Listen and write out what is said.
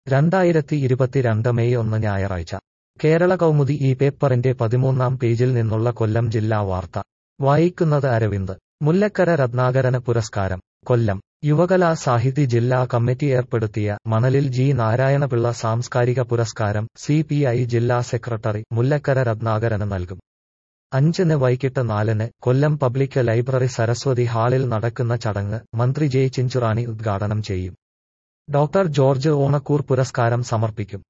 രണ്ടായിരത്തി ഇരുപത്തിരണ്ട് മെയ് ഒന്ന് ഞായറാഴ്ച കേരള കൗമുദി ഈ പേപ്പറിന്റെ പതിമൂന്നാം പേജിൽ നിന്നുള്ള കൊല്ലം ജില്ലാ വാർത്ത വായിക്കുന്നത് അരവിന്ദ് മുല്ലക്കര രത്നാകരന് പുരസ്കാരം കൊല്ലം യുവകലാ സാഹിതി ജില്ലാ കമ്മിറ്റി ഏർപ്പെടുത്തിയ മണലിൽ ജി നാരായണപിള്ള സാംസ്കാരിക പുരസ്കാരം സി പി ഐ ജില്ലാ സെക്രട്ടറി മുല്ലക്കര രത്നാകരന് നൽകും അഞ്ചിന് വൈകിട്ട് നാലിന് കൊല്ലം പബ്ലിക് ലൈബ്രറി സരസ്വതി ഹാളിൽ നടക്കുന്ന ചടങ്ങ് മന്ത്രി ജെ ചിഞ്ചുറാണി ഉദ്ഘാടനം ചെയ്യും ഡോക്ടർ ജോർജ് ഓണക്കൂർ പുരസ്കാരം സമർപ്പിക്കും